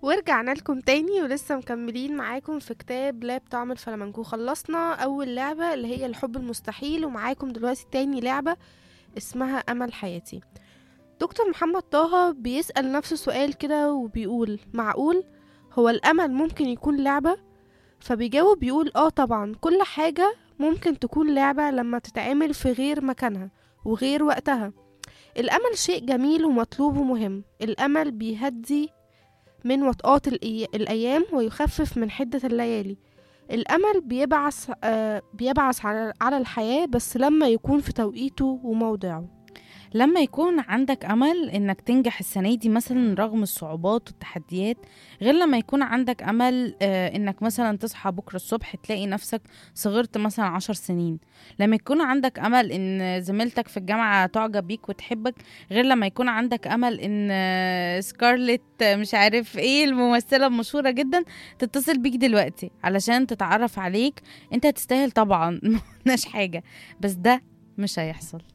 ورجعنا لكم تاني ولسه مكملين معاكم في كتاب لاب طعم الفلامنكو خلصنا أول لعبة اللي هي الحب المستحيل ومعاكم دلوقتي تاني لعبة اسمها أمل حياتي دكتور محمد طه بيسأل نفسه سؤال كده وبيقول معقول هو الأمل ممكن يكون لعبة فبيجاوب بيقول اه طبعا كل حاجة ممكن تكون لعبة لما تتعمل في غير مكانها وغير وقتها الأمل شيء جميل ومطلوب ومهم الأمل بيهدي من وطئات الإي- الأيام ويخفف من حدة الليالي الأمل بيبعث آه بيبعث على على الحياة بس لما يكون في توقيته وموضعه لما يكون عندك أمل إنك تنجح السنة دي مثلا رغم الصعوبات والتحديات غير لما يكون عندك أمل آه، إنك مثلا تصحى بكرة الصبح تلاقي نفسك صغرت مثلا عشر سنين لما يكون عندك أمل إن زميلتك في الجامعة تعجب بيك وتحبك غير لما يكون عندك أمل إن آه، سكارلت آه، مش عارف إيه الممثلة المشهورة جدا تتصل بيك دلوقتي علشان تتعرف عليك أنت تستاهل طبعا مقلناش حاجة بس ده مش هيحصل